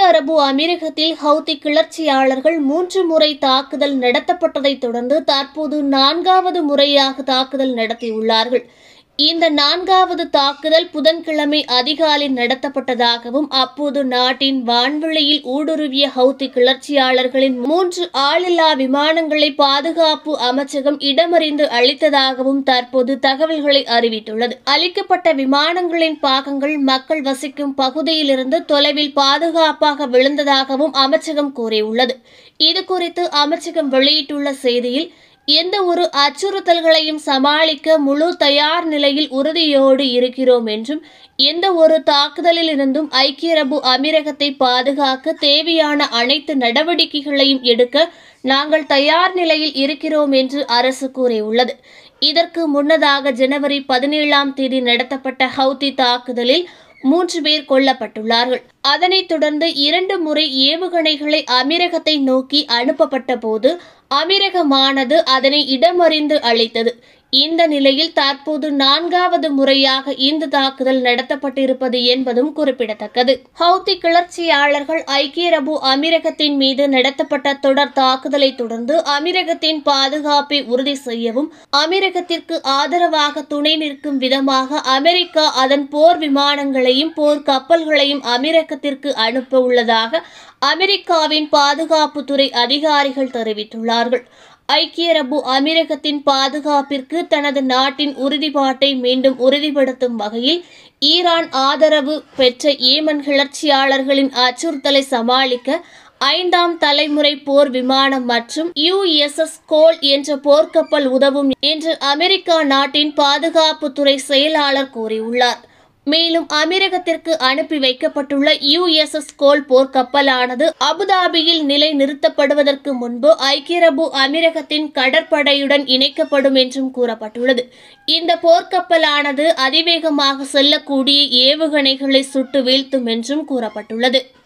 அரபு அமீரகத்தில் ஹவுதி கிளர்ச்சியாளர்கள் மூன்று முறை தாக்குதல் நடத்தப்பட்டதைத் தொடர்ந்து தற்போது நான்காவது முறையாக தாக்குதல் நடத்தியுள்ளார்கள் இந்த நான்காவது தாக்குதல் புதன்கிழமை அதிகாலை நடத்தப்பட்டதாகவும் அப்போது நாட்டின் வான்வெளியில் ஊடுருவிய ஹவுதி கிளர்ச்சியாளர்களின் மூன்று ஆளில்லா விமானங்களை பாதுகாப்பு அமைச்சகம் இடமறிந்து அளித்ததாகவும் தற்போது தகவல்களை அறிவித்துள்ளது அளிக்கப்பட்ட விமானங்களின் பாகங்கள் மக்கள் வசிக்கும் பகுதியிலிருந்து தொலைவில் பாதுகாப்பாக விழுந்ததாகவும் அமைச்சகம் கூறியுள்ளது இது குறித்து அமைச்சகம் வெளியிட்டுள்ள செய்தியில் எந்த ஒரு அச்சுறுத்தல்களையும் சமாளிக்க முழு தயார் நிலையில் உறுதியோடு இருக்கிறோம் என்றும் எந்த ஒரு தாக்குதலில் இருந்தும் ஐக்கிய அரபு அமீரகத்தை பாதுகாக்க தேவையான அனைத்து நடவடிக்கைகளையும் எடுக்க நாங்கள் தயார் நிலையில் இருக்கிறோம் என்று அரசு கூறியுள்ளது இதற்கு முன்னதாக ஜனவரி பதினேழாம் தேதி நடத்தப்பட்ட ஹவுதி தாக்குதலில் மூன்று பேர் கொல்லப்பட்டுள்ளார்கள் அதனைத் தொடர்ந்து இரண்டு முறை ஏவுகணைகளை அமீரகத்தை நோக்கி அனுப்பப்பட்ட போது அமீரகமானது அதனை இடமறிந்து அளித்தது இந்த நிலையில் தற்போது நான்காவது முறையாக இந்த தாக்குதல் நடத்தப்பட்டிருப்பது என்பதும் குறிப்பிடத்தக்கது ஹவுதி கிளர்ச்சியாளர்கள் ஐக்கிய அரபு அமீரகத்தின் மீது நடத்தப்பட்ட தொடர் தாக்குதலை தொடர்ந்து அமீரகத்தின் பாதுகாப்பை உறுதி செய்யவும் அமீரகத்திற்கு ஆதரவாக துணை நிற்கும் விதமாக அமெரிக்கா அதன் போர் விமானங்களையும் போர் கப்பல்களையும் அமீரகத்திற்கு அனுப்ப உள்ளதாக அமெரிக்காவின் பாதுகாப்புத்துறை அதிகாரிகள் தெரிவித்துள்ளார்கள் ஐக்கிய அரபு அமீரகத்தின் பாதுகாப்பிற்கு தனது நாட்டின் உறுதிப்பாட்டை மீண்டும் உறுதிப்படுத்தும் வகையில் ஈரான் ஆதரவு பெற்ற ஏமன் கிளர்ச்சியாளர்களின் அச்சுறுத்தலை சமாளிக்க ஐந்தாம் தலைமுறை போர் விமானம் மற்றும் யுஎஸ்எஸ் கோல் என்ற போர்க்கப்பல் உதவும் என்று அமெரிக்கா நாட்டின் பாதுகாப்புத்துறை செயலாளர் கூறியுள்ளார் மேலும் அமீரகத்திற்கு அனுப்பி வைக்கப்பட்டுள்ள யுஎஸ்எஸ் கோல் போர்க்கப்பலானது அபுதாபியில் நிலை நிறுத்தப்படுவதற்கு முன்பு ஐக்கிய அரபு அமீரகத்தின் கடற்படையுடன் இணைக்கப்படும் என்றும் கூறப்பட்டுள்ளது இந்த போர்க்கப்பலானது அதிவேகமாக செல்லக்கூடிய ஏவுகணைகளை சுட்டு வீழ்த்தும் என்றும் கூறப்பட்டுள்ளது